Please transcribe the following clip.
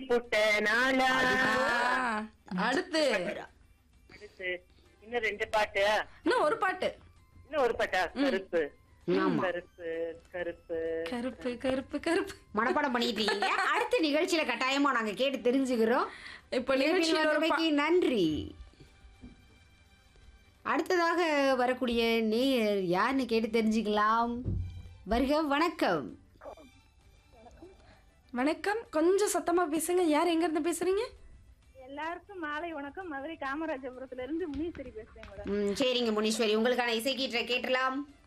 போட்ட நாளா ஆ, அடுத்து அடுத்து இன்னும் ரெண்டு பாட்டு இன்னும் ஒரு பாட்டு இன்னும் ஒரு பாட்டா கருப்பு ஆமா. கருப்பு கருப்பு கருப்பு கருப்பு கருப்பு மனப்பாடம் பண்ணிட்டு இருக்கீங்க அடுத்த நிகழ்ச்சியில கட்டாயமா நாங்க கேட்டு தெரிஞ்சுக்கிறோம் இப்ப நிகழ்ச்சியில் நிகழ்ச்சியில் ஒரு பா- வந்தமைக்கு நன்றி அடுத்ததாக வரக்கூடிய நேயர் யாருன்னு கேட்டு தெரிஞ்சுக்கலாம் வருக வணக்கம் வணக்கம் கொஞ்சம் சத்தமா பேசுங்க யார் எங்க இருந்து பேசுறீங்க எல்லாருக்கும் மாலை வணக்கம் மதுரை காமராஜபுரத்துல இருந்து முனீஸ்வரி பேசுறேன் மேடம் ம், சரிங்க முனீஸ்வரி உங்களுக்கான இசை கீற்றை கேட்டலாம்